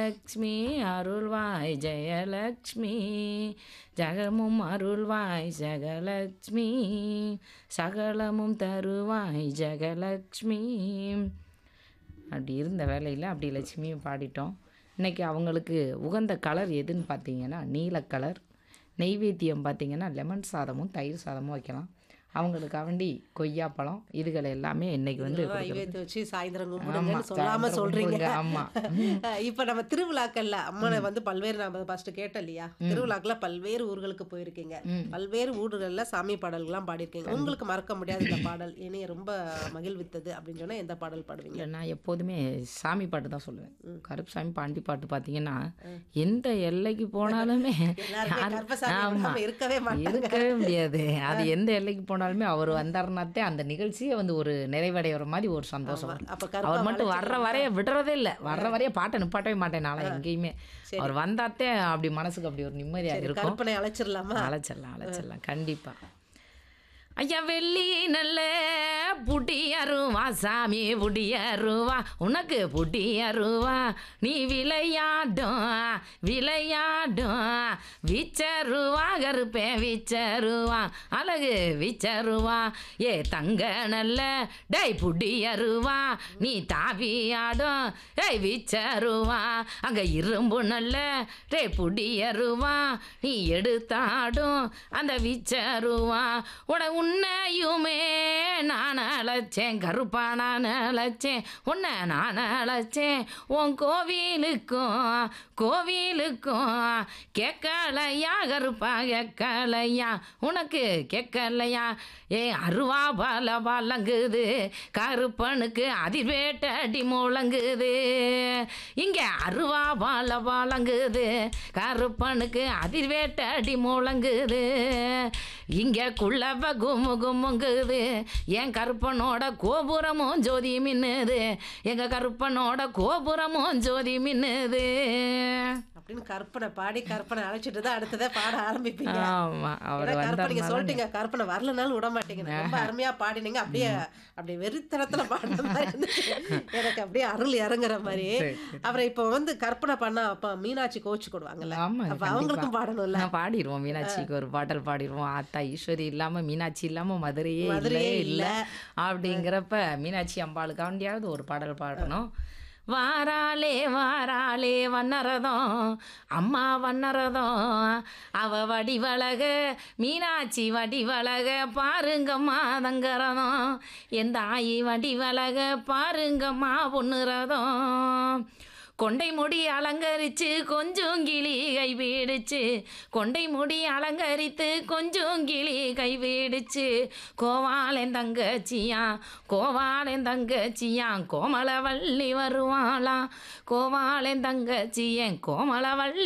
லக்ஷ்மி அருள்வாய் ஜெயலக்ஷ்மி ஜகமும் அருள்வாய் ஜெகலக்ஷ்மி சகலமும் தருவாய் ஜெகலக்ஷ்மி அப்படி இருந்த வேலையில் அப்படி லட்சுமியை பாடிட்டோம் இன்றைக்கி அவங்களுக்கு உகந்த கலர் எதுன்னு பார்த்தீங்கன்னா நீல கலர் நெய்வேத்தியம் பார்த்தீங்கன்னா லெமன் சாதமும் தயிர் சாதமும் வைக்கலாம் அவங்களுக்காக வேண்டி கொய்யாப்பழம் இதுகள் எல்லாமே இன்னைக்கு வந்து நைவேத்தி வச்சு சாயந்தரம் ஆமா, கும்பிடுங்கன்னு சொல்லாம சாயந்தரம் சொல்றீங்க கும்பிடுங்க, ஆமா. இப்ப நம்ம திருவிழாக்கள்ல அம்மனை வந்து பல்வேறு நம்ம ஃபர்ஸ்ட் கேட்டோம் இல்லையா திருவிழாக்கள்ல பல்வேறு ஊர்களுக்கு போயிருக்கீங்க பல்வேறு ஊர்கள்ல சாமி பாடல்கள்லாம் பாடியிருக்கீங்க உங்களுக்கு மறக்க முடியாத இந்த பாடல் என்னைய ரொம்ப மகிழ்வித்தது அப்படின்னு சொன்னா எந்த பாடல் பாடுவீங்க இல்லை நான் எப்போதுமே சாமி பாட்டு தான் சொல்லுவேன் கருப்புசாமி பாண்டி பாட்டு பார்த்தீங்கன்னா எந்த எல்லைக்கு போனாலுமே எல்லாருமே அது- கருப்பசாமி ஆமா. விடாம இருக்கவே மாட்டாங்க இருக்கவே முடியாது அது எந்த எல்லைக்கு போனாலுமே அவர் வந்தாருனாத்தே அந்த நிகழ்ச்சியே வந்து ஒரு நிறைவடைகிற மாதிரி ஒரு சந்தோஷம் வரும் அப்ப அவர் கருப்பா மட்டும் வர்ற வரைய விடுறதே இல்லை வர்ற வரைய பாட்டை நிப்பாட்டவே மாட்டேன் நான் எங்கேயுமே அவர் வந்தாத்தே அப்படி மனசுக்கு அப்படி ஒரு நிம்மதியாக இருக்கும் கற்பனை அழைச்சிடலாமா அழைச்சிடலாம் அழைச்சிடலாம் கண்டிப்பா ஐயா வெள்ளி நல்ல புடியருவா சாமி புடியருவா உனக்கு புடியருவா நீ விளையாடும் விளையாடும் விச்சருவா கருப்பேன் விச்சருவா அழகு விச்சருவா ஏ தங்க நல்ல டேய் புடியருவா நீ தாவியாடும் ஏய் விச்சருவா அங்க இரும்பு நல்ல டே புடியருவா நீ எடுத்தாடும் அந்த விச்சருவா உட உன்னையுமே நான் அழைச்சேன் கருப்பா நான் அழைச்சேன் உன்னை நான் அழைச்சேன் உன் கோவிலுக்கும் கோவிலுக்கும் கேட்கலையா கருப்பா கேட்கலையா உனக்கு கேட்கலையா ஏ அருவா பால பாலங்குது கருப்பனுக்கு அதிர்வேட்டடி முழங்குது இங்கே அருவா பால பாலங்குது கருப்பனுக்கு அதிர்வேட்டடி முழங்குது இங்கே குள்ளவ கும்மு கும்முங்குது என் கருப்பனோட கோபுரமும் ஜோதி மின்னுது எங்க கருப்பனோட கோபுரமும் ஜோதி மின்னுது அப்படின்னு கற்பனை பாடி கற்பனை அழைச்சிட்டு தான் அடுத்ததை பாட ஆரம்பிப்பீங்க ஆமா அவர் ஏன்னா கற்பனை நீங்க வந்தாருனால சொல்லிட்டீங்க கற்பனை வரலனாலும் விட மாட்டீங்க ரொம்ப அருமையா பாடினீங்க அப்படியே அப்படியே வெறித்தனத்துல பாடின மாதிரி இருந்துச்சு. எனக்கு அப்படியே அருள் இறங்குற மாதிரி சரி, அப்புறம் இப்போ வந்து கற்பனை பண்ணா அப்ப மீனாட்சி கோச்சு கொடுவாங்கல்ல ஆமா அப்ப அவங்களுக்கும் பாடணும்ல நான் பாடிடுவோம் மீனாட்சிக்கு ஒரு பாடல் பாடிடுவோம் ஆத்தா ஈஸ்வரி இல்லாம மீனாட்சி இல்லாம மதுரையே மதுரையே இல்லவே இல்ல. இல்லை அப்படிங்கிறப்ப மீனாட்சி அம்பாளுக்காண்டியாவது ஒரு பாடல் பாடணும் வாராளே வாராளே வண்ணரதம் அம்மா வண்ணரதம் அவ வடிவழக மீனாட்சி வடிவழக பாருங்கம்மா தங்கரதம் எந்த ஆயி வடிவழக பாருங்கம்மா பொண்ணுரதம் கொண்டை முடி அலங்கரிச்சு கொஞ்சம் கிளி கை வீடுச்சு கொண்டை முடி அலங்கரித்து கொஞ்சம் கிளி கை வீடுச்சு கோவாலன் தங்கச்சியா கோவாலன் தங்கச்சியா கோமலவள்ளி வருவாளாம் கோவாலன் தங்கச்சி என் கோமலவள்ளி